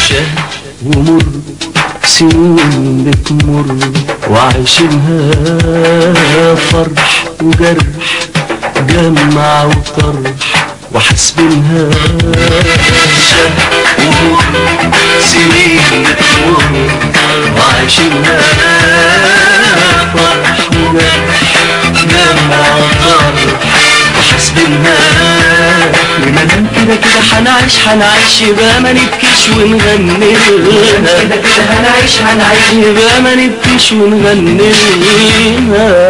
شهر ومر سنين بتمر وعايشينها فرح وجرح جمع وطرح وحاسبينها شهر ومر سنين بتمر وعايشينها فرح وجرح جمع وطرح وحاسبينها ومادام كده كده هنعيش هنعيش يبقى ما نبكيش ونغني لها كده كده هنعيش هنعيش يبقى ما نبكيش ونغني لها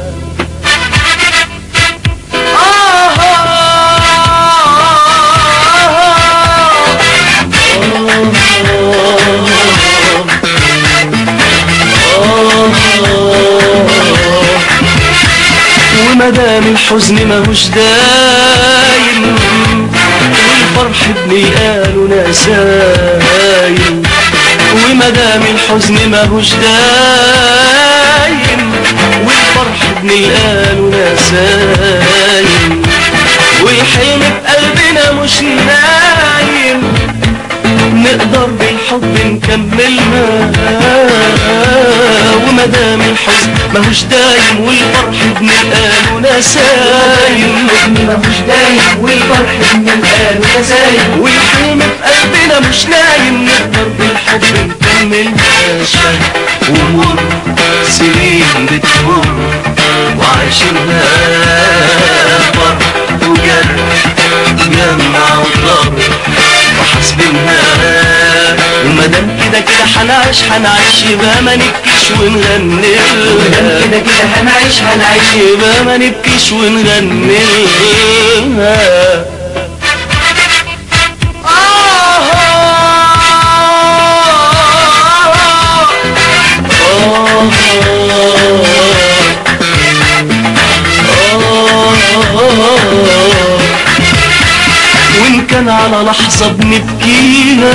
ومدام الحزن ماهوش دايم والفرح ابني قالوا نسايم ومدام الحزن ماهوش دايم والفرح ابني قالوا نسايم والحلم بقلبنا مش نايم نقدر بالحب نكملها ومدام الحزن ماهوش دايم والفرح ابن القال ونسايم مفيش دايم والفرح من القال ونسايم والحلم في قلبنا مش نايم نقدر بالحب نكملها شهر ومر سنين بتمر وعايشينها فرح وجرح جمع وطرح وحاسبينها ومادام كده كده هنعيش هنعيش يبقى ما نبكيش ونغني لها كده كده هنعيش هنعيش يبقى ما نبكيش ونغني لها وإن كان على لحظة بنبكيها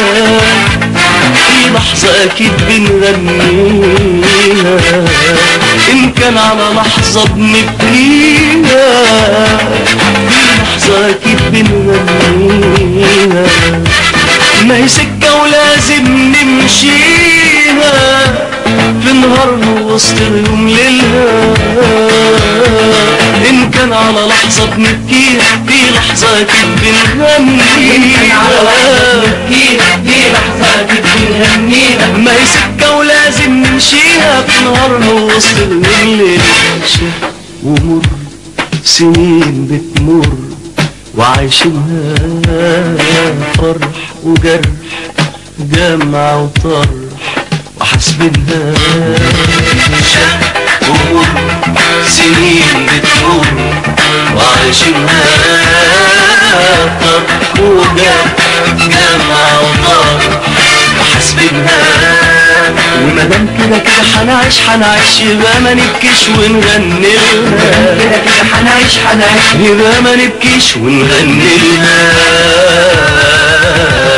في لحظة أكيد بنغنيها إن كان على لحظة بنبكيها في لحظة أكيد بنغنيها ما هي سكة ولازم نمشيها في نهارها وسط اليوم ليلها إن كان على لحظة بنبكيها في لحظة أكيد يمكن على لحظة بنغنيها نبكيها في لحظة أكيد بنغنيها ما هي سكة ولازم نمشيها في نهارها وسط الليل شهر ومر سنين بتمر وعايشينها فرح وجرح جمع وطرح وحاسبينها شهر ومر سنين بتمر وعايشينها فرح وجرح جمع وطرح وحاسبينها ومادام كده كده هنعيش هنعيش يبقى ما نبكيش ونغني لها كده كده هنعيش هنعيش يبقى ما نبكيش ونغني لها